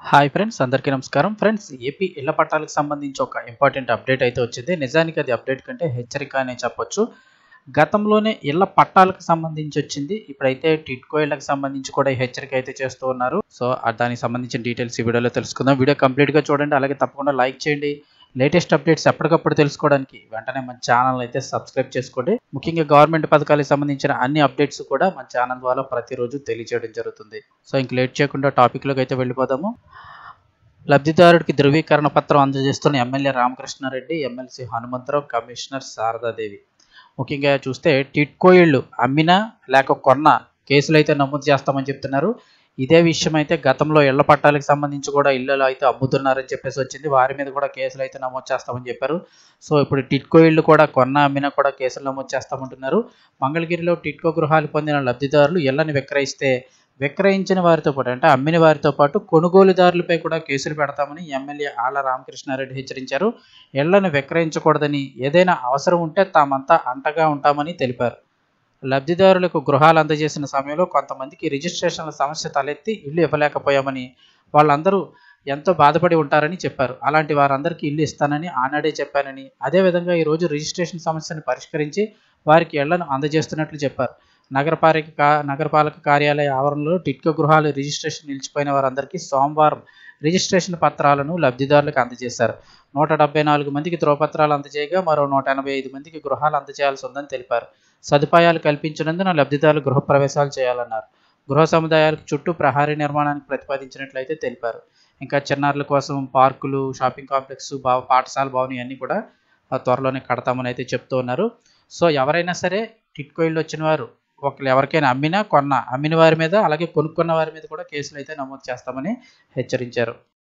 hi friends అందరికీ నమస్కారం friends AP ఇళ్ల పట్టాలకు సంబంధించి ఒక ఇంపార్టెంట్ అప్డేట్ అయితే వచ్చింది నిజానికి అది అప్డేట్ కంటే హెచ్చరిక అనే చెప్పొచ్చు గతంలోనే ఇళ్ల పట్టాలకు సంబంధించి వచ్చింది ఇప్పుడైతే టిట్కో ఇళ్లకు సంబంధించి కూడా ఈ హెచ్చరిక అయితే చేస్తూ ఉన్నారు సో ఆ దానికి సంబంధించిన డీటెయిల్స్ ఈ వీడియోలో తెలుసుకుందాం వీడియో కంప్లీట్గా చూడండి అలాగే తప్పకుండా లైక్ చేయండి లేటెస్ట్ అప్డేట్స్ ఎప్పటికప్పుడు తెలుసుకోవడానికి వెంటనే మన ఛానల్ అయితే సబ్స్క్రైబ్ చేసుకోండి ముఖ్యంగా గవర్నమెంట్ పథకాలకు సంబంధించిన అన్ని అప్డేట్స్ కూడా మన ఛానల్ ద్వారా ప్రతిరోజు తెలియజేయడం జరుగుతుంది సో ఇంక లేట్ చేయకుండా టాపిక్లోకి అయితే వెళ్ళిపోదాము లబ్ధిదారుడికి ధృవీకరణ పత్రం అందజేస్తున్న MLA Ramakrishnareddy MLC Hanumantharao commissioner Sharadadevi ముఖ్యంగా చూస్తే టిట్కో ఇళ్ళు అమ్మినా లేక కొన్న కేసులు అయితే నమోదు చేస్తామని చెప్తున్నారు ఇదే విషయం అయితే గతంలో ఇళ్ల పట్టాలకు సంబంధించి కూడా ఇళ్ళలో అయితే అమ్ముతున్నారని చెప్పేసి వచ్చింది వారి మీద కూడా కేసులు అయితే నమోదు చేస్తామని చెప్పారు సో ఇప్పుడు టిట్కో ఇళ్ళు కూడా కొన్న అమ్మినా కూడా కేసులు నమోదు చేస్తామంటున్నారు మంగళగిరిలో టిట్కో గృహాలు పొందిన లబ్ధిదారులు ఇళ్లను విక్రయిస్తే విక్రయించిన వారితో పాటు అంటే అమ్మిన వారితో పాటు కొనుగోలుదారులపై కూడా కేసులు పెడతామని ఎమ్మెల్యే ఆళ్ల రామకృష్ణారెడ్డి హెచ్చరించారు ఇళ్లను విక్రయించకూడదని ఏదైనా అవసరం ఉంటే తామంతా అంటగా ఉంటామని తెలిపారు లబ్ధిదారులకు గృహాలు అందజేసిన సమయంలో కొంతమందికి రిజిస్ట్రేషన్ల సమస్య తలెత్తి ఇల్లు ఇవ్వలేకపోయామని వాళ్ళందరూ ఎంతో బాధపడి ఉంటారని చెప్పారు అలాంటి వారందరికీ ఇల్లు ఇస్తానని ఆనాడే చెప్పానని అదేవిధంగా ఈరోజు రిజిస్ట్రేషన్ సమస్యను పరిష్కరించి వారికి ఇళ్లను అందజేస్తున్నట్లు చెప్పారు నగరపాలిక కా- నగరపాలక కార్యాలయ ఆవరణలో టిట్కో గృహాలు రిజిస్ట్రేషన్ నిలిచిపోయిన వారందరికీ సోమవారం రిజిస్ట్రేషన్ పత్రాలను లబ్ధిదారులకు అందజేశారు నూట డెబ్బై నాలుగు మందికి ధ్రువపత్రాలు అందజేయగా మరో నూట ఎనభై ఐదు మందికి గృహాలు అందజేయాల్సి ఉందని తెలిపారు సదుపాయాలు కల్పించినందున లబ్ధిదారులు గృహప్రవేశాలు చేయాలన్నారు గృహ సముదాయాలకు చుట్టూ ప్రహారీ నిర్మాణానికి ప్రతిపాదించినట్లయితే తెలిపారు ఇంకా చిన్నారుల కోసం పార్కులు షాపింగ్ కాంప్లెక్స్ భవ పాఠశాల భవనం ఇవన్నీ కూడా ఆ, త్వరలోనే కడతామని అయితే చెప్తూ ఉన్నారు సో ఎవరైనా సరే టిట్కో ఇల్లు వచ్చిన వారు ఒకళ్ళు ఎవరికైనా అమ్మినా కొన్న అమ్మిన వారి మీద అలాగే కొనుక్కున్న వారి మీద కూడా కేసులు అయితే నమోదు చేస్తామని హెచ్చరించారు